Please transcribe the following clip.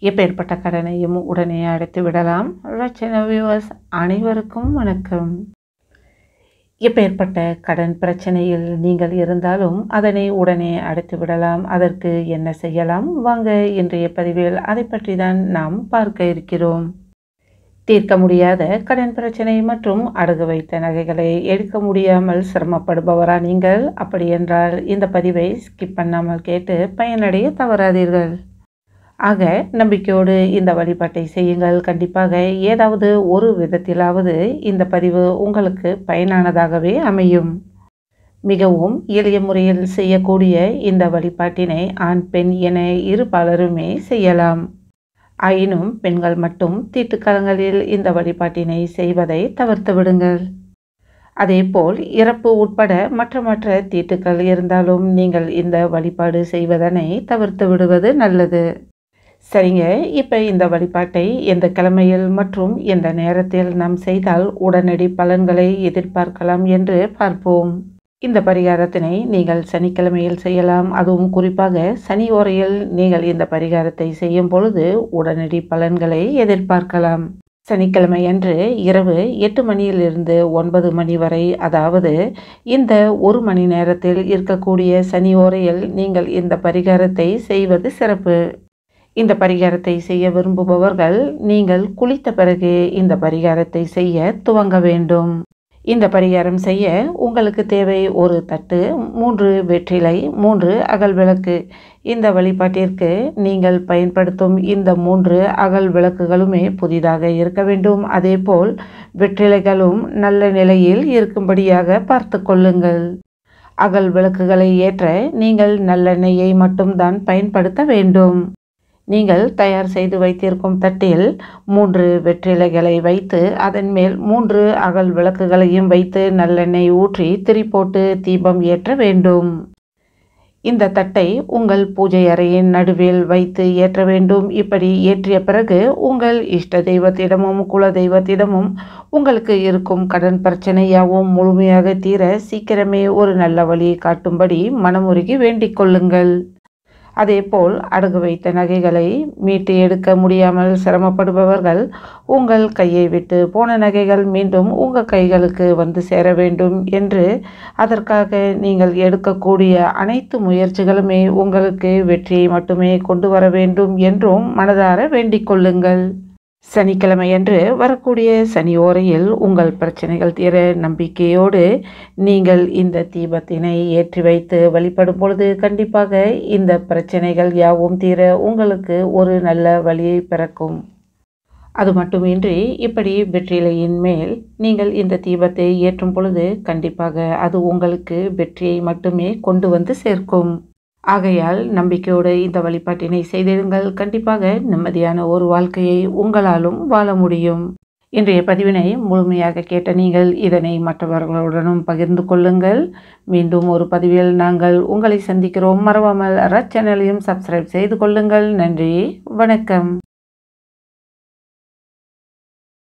எப்பேற்பட்ட கடனையும் உடனே அடைத்து விடலாம் ரச்சன வியூவர்ஸ் அனைவருக்கும் வணக்கம் எப்பேற்பட்ட கடன் பிரச்சனையில் நீங்கள் இருந்தாலும் அதனை உடனே அடைத்து விடலாம் அதற்கு என்ன செய்யலாம் வாங்க இன்றைய பதிவில் அதை பற்றி தான் நாம் பார்க்க இருக்கிறோம் தீர்க்க முடியாத கடன் பிரச்சனை மற்றும் அடகு வைத்த நகைகளை எடுக்க முடியாமல் சிரமப்படுபவரா நீங்கள் அப்படியென்றால் இந்த பதிவை ஸ்கிப் பண்ணாமல் கேட்டு பயனடைய தவறாதீர்கள் ஆக நம்பிக்கையோடு இந்த வழிபாட்டை செய்யுங்கள் கண்டிப்பாக ஏதாவது ஒரு விதத்திலாவது இந்த பதிவு உங்களுக்கு பயனானதாகவே அமையும் மிகவும் எளிய முறையில் செய்யக்கூடிய இந்த வழிபாட்டினை ஆண் பெண் என இரு பலருமே செய்யலாம் ஆயினும் பெண்கள் மட்டும் தீட்டுக்காலங்களில் இந்த வழிபாட்டினை செய்வதை தவிர்த்து விடுங்கள் அதேபோல் இறப்பு உட்பட மற்ற மற்ற தீட்டுக்கள் இருந்தாலும் நீங்கள் இந்த வழிபாடு செய்வதனை தவிர்த்து விடுவது நல்லது சரிங்க இப்போ இந்த வழிபாட்டை எந்த கிழமையில் மற்றும் எந்த நேரத்தில் நாம் செய்தால் உடனடி பலன்களை எதிர்பார்க்கலாம் என்று பார்ப்போம் இந்த பரிகாரத்தினை நீங்கள் சனிக்கிழமையில் செய்யலாம் அதுவும் குறிப்பாக சனி ஓரையில் நீங்கள் இந்த பரிகாரத்தை செய்யும் பொழுது உடனடி பலன்களை எதிர்பார்க்கலாம் சனிக்கிழமை அன்று இரவு எட்டு மணியிலிருந்து ஒன்பது மணி வரை அதாவது இந்த ஒரு மணி நேரத்தில் இருக்கக்கூடிய சனி ஓரையில் நீங்கள் இந்த பரிகாரத்தை செய்வது சிறப்பு இந்த பரிகாரத்தை செய்ய விரும்புபவர்கள் நீங்கள் குளித்த பிறகு இந்த பரிகாரத்தை செய்ய துவங்க வேண்டும் இந்த பரிகாரம் செய்ய உங்களுக்கு தேவை ஒரு தட்டு மூன்று வெற்றிலை மூன்று அகல் விளக்கு இந்த வழிபாட்டிற்கு நீங்கள் பயன்படுத்தும் இந்த மூன்று அகல் விளக்குகளுமே புதிதாக இருக்க வேண்டும் அதேபோல் வெற்றிலைகளும் நல்ல நிலையில் இருக்கும்படியாக பார்த்து கொள்ளுங்கள் அகல் விளக்குகளை ஏற்ற நீங்கள் நல்லெண்ணெயை மட்டும்தான் பயன்படுத்த வேண்டும் நீங்கள் தயார் செய்து வைத்திருக்கும் தட்டில் மூன்று வெற்றிலைகளை வைத்து அதன் மேல் மூன்று அகல் விளக்குகளையும் வைத்து நல்லெண்ணெய் ஊற்றி திரி போட்டு தீபம் ஏற்ற வேண்டும் இந்த தட்டை உங்கள் பூஜை அறையின் நடுவில் வைத்து ஏற்ற வேண்டும் இப்படி ஏற்றிய பிறகு உங்கள் இஷ்ட தெய்வத்திடமும் குல தெய்வத்திடமும் உங்களுக்கு இருக்கும் கடன் பிரச்சனையாகவும் முழுமையாக தீர சீக்கிரமே ஒரு நல்ல வழியை காட்டும்படி மனமுருகி வேண்டிக் கொள்ளுங்கள் அதேபோல் அடகு வைத்த நகைகளை மீட்டு எடுக்க முடியாமல் சிரமப்படுபவர்கள் உங்கள் கையை விட்டு போன நகைகள் மீண்டும் உங்கள் கைகளுக்கு வந்து சேர வேண்டும் என்று அதற்காக நீங்கள் எடுக்கக்கூடிய அனைத்து முயற்சிகளுமே உங்களுக்கு வெற்றியை மட்டுமே கொண்டு வர வேண்டும் என்றும் மனதார வேண்டிக் கொள்ளுங்கள் சனிக்கிழமையன்று வரக்கூடிய சனி ஓரையில் உங்கள் பிரச்சனைகள் தீர நம்பிக்கையோடு நீங்கள் இந்த தீபத்தினை ஏற்றி வைத்து வழிபடும் பொழுது கண்டிப்பாக இந்த பிரச்சனைகள் யாவும் தீர உங்களுக்கு ஒரு நல்ல வழியை பிறக்கும் அது மட்டுமின்றி இப்படி வெற்றிலையின் மேல் நீங்கள் இந்த தீபத்தை ஏற்றும் பொழுது கண்டிப்பாக அது உங்களுக்கு வெற்றியை மட்டுமே கொண்டு வந்து சேர்க்கும் ஆகையால் நம்பிக்கையோடு இந்த வழிபாட்டினை செய்திடுங்கள் கண்டிப்பாக நிம்மதியான ஒரு வாழ்க்கையை உங்களாலும் வாழ முடியும் இன்றைய பதிவினை முழுமையாக கேட்ட நீங்கள் இதனை மற்றவர்களுடனும் பகிர்ந்து கொள்ளுங்கள் மீண்டும் ஒரு பதிவில் நாங்கள் உங்களை சந்திக்கிறோம் மறவாமல் ரச் சேனலையும் சப்ஸ்கிரைப் செய்து கொள்ளுங்கள் நன்றி வணக்கம்